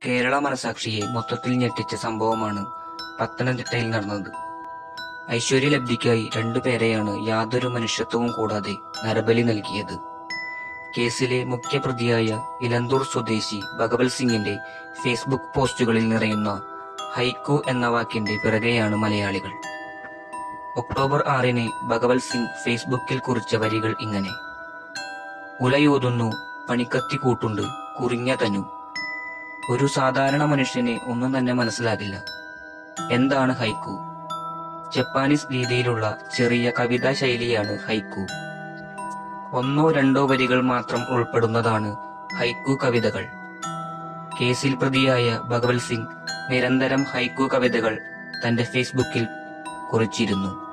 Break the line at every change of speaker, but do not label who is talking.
കേരള മനസാക്ഷിയെ മൊത്തത്തിൽ ഞെട്ടിച്ച സംഭവമാണ് പത്തനംതിട്ടയിൽ നടന്നത് ഐശ്വര്യലബ്ധിക്കായി രണ്ടുപേരെയാണ് യാതൊരു മനുഷ്യത്വവും കൂടാതെ നരബലി നൽകിയത് കേസിലെ മുഖ്യപ്രതിയായ ഇലന്തൂർ സ്വദേശി ഭഗവത് സിംഗിന്റെ ഫേസ്ബുക്ക് പോസ്റ്റുകളിൽ നിറയുന്ന ഹൈക്കു എന്ന വാക്കിന്റെ പിറകെയാണ് മലയാളികൾ ഒക്ടോബർ ആറിന് ഭഗവത് സിംഗ് ഫേസ്ബുക്കിൽ കുറിച്ച വരികൾ ഇങ്ങനെ ഉലയൂതുന്നു പണിക്കത്തി കൂട്ടുണ്ട് കുറിഞ്ഞ തനു ഒരു സാധാരണ മനുഷ്യന് ഒന്നും തന്നെ മനസ്സിലാകില്ല എന്താണ് ഹൈക്കു ജപ്പാനീസ് രീതിയിലുള്ള ചെറിയ കവിതാ ശൈലിയാണ് ഹൈക്കു ഒന്നോ രണ്ടോ വരികൾ മാത്രം ഉൾപ്പെടുന്നതാണ് ഹൈക്കു കവിതകൾ കേസിൽ പ്രതിയായ ഭഗവത് സിംഗ് നിരന്തരം ഹൈക്കു കവിതകൾ തന്റെ ഫേസ്ബുക്കിൽ കുറിച്ചിരുന്നു